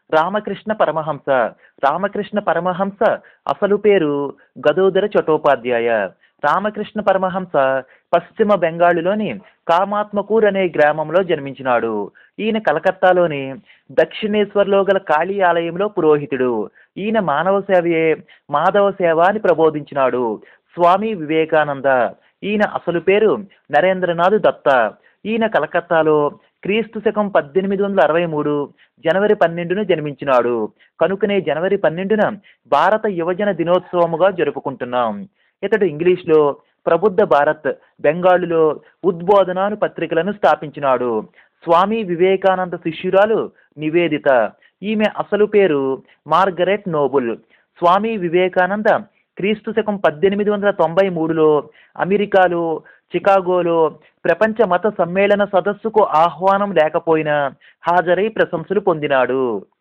రామకృష్ణ పరమహంస రామకృష్ణ పరమహంస అసలు పేరు గదోదర చటోపాధ్యాయ రామకృష్ణ పరమహంస పశ్చిమ బెంగాలులోని కామాత్మకూర్ అనే గ్రామంలో జన్మించినాడు ఈయన కలకత్తాలోని దక్షిణేశ్వర్లో గల కాళీ ఆలయంలో పురోహితుడు ఈయన మానవ సేవయే మాధవ సేవ అని ప్రబోధించినాడు స్వామి వివేకానంద ఈయన అసలు పేరు నరేంద్రనాథ్ దత్త ఈయన కలకత్తాలో క్రీస్తు శకం పద్దెనిమిది వందల అరవై మూడు జనవరి పన్నెండున జన్మించినాడు కనుకనే జనవరి పన్నెండున భారత యువజన దినోత్సవముగా జరుపుకుంటున్నాం ఇతడు ఇంగ్లీష్లో ప్రబుద్ధ భారత్ బెంగాలులో ఉద్బోధనాను పత్రికలను స్థాపించినాడు స్వామి వివేకానంద శిష్యురాలు నివేదిత ఈమె అసలు పేరు మార్గరెట్ నోబుల్ స్వామి వివేకానంద క్రీస్తు శకం పద్దెనిమిది వందల తొంభై మూడులో అమెరికాలో చికాగోలో ప్రపంచ మత సమ్మేళన సదస్సుకు ఆహ్వానం లేకపోయినా హాజరై ప్రశంసలు పొందినాడు